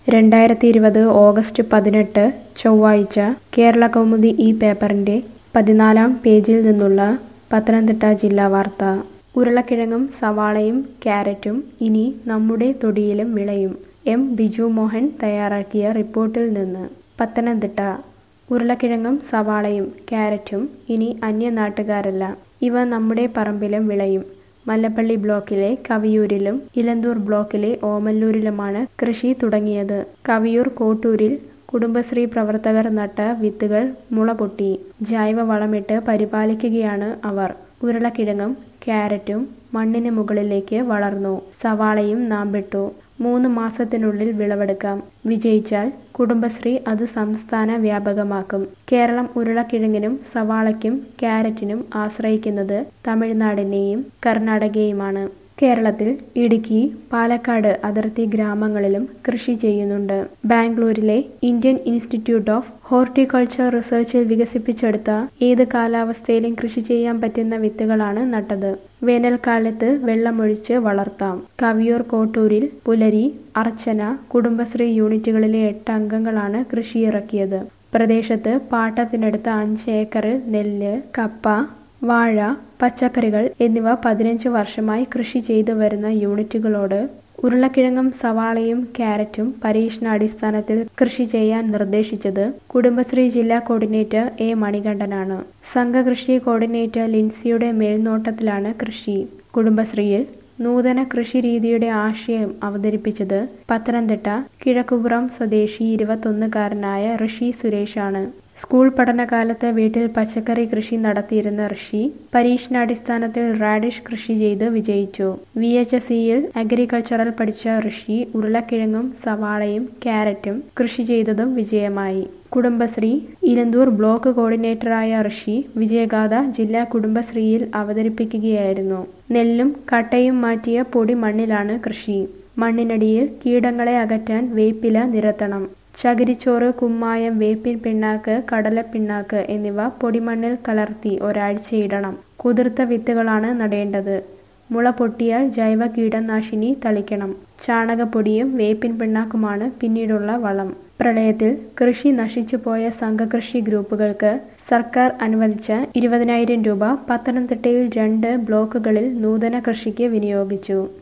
രണ്ടായിരത്തി ഇരുപത് ഓഗസ്റ്റ് പതിനെട്ട് ചൊവ്വാഴ്ച കേരള കൗമുദി ഈ പേപ്പറിന്റെ പതിനാലാം പേജിൽ നിന്നുള്ള പത്തനംതിട്ട ജില്ലാ വാർത്ത ഉരുളക്കിഴങ്ങും സവാളയും ക്യാരറ്റും ഇനി നമ്മുടെ തൊടിയിലും വിളയും എം ബിജു മോഹൻ തയ്യാറാക്കിയ റിപ്പോർട്ടിൽ നിന്ന് പത്തനംതിട്ട ഉരുളക്കിഴങ്ങും സവാളയും ക്യാരറ്റും ഇനി അന്യനാട്ടുകാരല്ല ഇവ നമ്മുടെ പറമ്പിലും വിളയും മല്ലപ്പള്ളി ബ്ലോക്കിലെ കവിയൂരിലും ഇലന്തൂർ ബ്ലോക്കിലെ ഓമല്ലൂരിലുമാണ് കൃഷി തുടങ്ങിയത് കവിയൂർ കോട്ടൂരിൽ കുടുംബശ്രീ പ്രവർത്തകർ നട്ട വിത്തുകൾ മുളപൊട്ടി ജൈവ വളമിട്ട് പരിപാലിക്കുകയാണ് അവർ ഉരുളക്കിഴങ്ങും ക്യാരറ്റും മണ്ണിന് മുകളിലേക്ക് വളർന്നു സവാളയും നാമ്പിട്ടു മൂന്ന് മാസത്തിനുള്ളിൽ വിളവെടുക്കാം വിജയിച്ചാൽ കുടുംബശ്രീ അത് സംസ്ഥാന വ്യാപകമാക്കും കേരളം ഉരുളക്കിഴങ്ങിനും സവാളയ്ക്കും ക്യാരറ്റിനും ആശ്രയിക്കുന്നത് തമിഴ്നാടിനെയും കർണാടകയുമാണ് കേരളത്തിൽ ഇടുക്കി പാലക്കാട് അതിർത്തി ഗ്രാമങ്ങളിലും കൃഷി ചെയ്യുന്നുണ്ട് ബാംഗ്ലൂരിലെ ഇന്ത്യൻ ഇൻസ്റ്റിറ്റ്യൂട്ട് ഓഫ് ഹോർട്ടിക്കൾച്ചർ റിസർച്ചിൽ വികസിപ്പിച്ചെടുത്ത ഏത് കാലാവസ്ഥയിലും കൃഷി ചെയ്യാൻ പറ്റുന്ന വിത്തുകളാണ് നട്ടത് വേനൽക്കാലത്ത് വെള്ളമൊഴിച്ച് വളർത്താം കവിയൂർ കോട്ടൂരിൽ പുലരി അർച്ചന കുടുംബശ്രീ യൂണിറ്റുകളിലെ എട്ട് അംഗങ്ങളാണ് കൃഷി ഇറക്കിയത് പ്രദേശത്ത് പാട്ടത്തിനടുത്ത അഞ്ച് ഏക്കറിൽ നെല്ല് കപ്പ വാഴ പച്ചക്കറികൾ എന്നിവ പതിനഞ്ച് വർഷമായി കൃഷി ചെയ്തു വരുന്ന യൂണിറ്റുകളോട് ഉരുളക്കിഴങ്ങും സവാളയും ക്യാരറ്റും പരീക്ഷണാടിസ്ഥാനത്തിൽ കൃഷി ചെയ്യാൻ നിർദ്ദേശിച്ചത് കുടുംബശ്രീ ജില്ലാ കോർഡിനേറ്റർ എ മണികണ്ഠനാണ് സംഘകൃഷി കോർഡിനേറ്റർ ലിൻസിയുടെ മേൽനോട്ടത്തിലാണ് കൃഷി കുടുംബശ്രീയിൽ നൂതന കൃഷി രീതിയുടെ ആശയം അവതരിപ്പിച്ചത് പത്തനംതിട്ട കിഴക്കുപുറം സ്വദേശി ഇരുപത്തൊന്നുകാരനായ ഋഷി സുരേഷാണ് സ്കൂൾ പഠനകാലത്ത് വീട്ടിൽ പച്ചക്കറി കൃഷി നടത്തിയിരുന്ന ഋഷി പരീക്ഷണാടിസ്ഥാനത്തിൽ റാഡിഷ് കൃഷി ചെയ്ത് വിജയിച്ചു വി എച്ച് എസ് സിയിൽ അഗ്രികൾച്ചറൽ പഠിച്ച ഋഷി ഉരുളക്കിഴങ്ങും സവാളയും ക്യാരറ്റും കൃഷി ചെയ്തതും വിജയമായി കുടുംബശ്രീ ഇലന്തൂർ ബ്ലോക്ക് കോർഡിനേറ്ററായ ഋഷി വിജയഗാഥ ജില്ലാ കുടുംബശ്രീയിൽ അവതരിപ്പിക്കുകയായിരുന്നു നെല്ലും കട്ടയും മാറ്റിയ പൊടി മണ്ണിലാണ് കൃഷി മണ്ണിനടിയിൽ കീടങ്ങളെ അകറ്റാൻ വേപ്പില നിരത്തണം ചകിരിച്ചോറ് കുമ്മായം വേപ്പിൻ പിണ്ണാക്ക് കടലപ്പിണ്ണാക്ക് എന്നിവ പൊടിമണ്ണിൽ കലർത്തി ഒരാഴ്ചയിടണം കുതിർത്ത വിത്തുകളാണ് നടേണ്ടത് മുള പൊട്ടിയാൽ ജൈവ കീടനാശിനി തളിക്കണം ചാണകപ്പൊടിയും വേപ്പിൻ പിണ്ണാക്കുമാണ് പിന്നീടുള്ള വളം പ്രളയത്തിൽ കൃഷി നശിച്ചുപോയ സംഘകൃഷി ഗ്രൂപ്പുകൾക്ക് സർക്കാർ അനുവദിച്ച ഇരുപതിനായിരം രൂപ പത്തനംതിട്ടയിൽ രണ്ട് ബ്ലോക്കുകളിൽ നൂതന കൃഷിക്ക് വിനിയോഗിച്ചു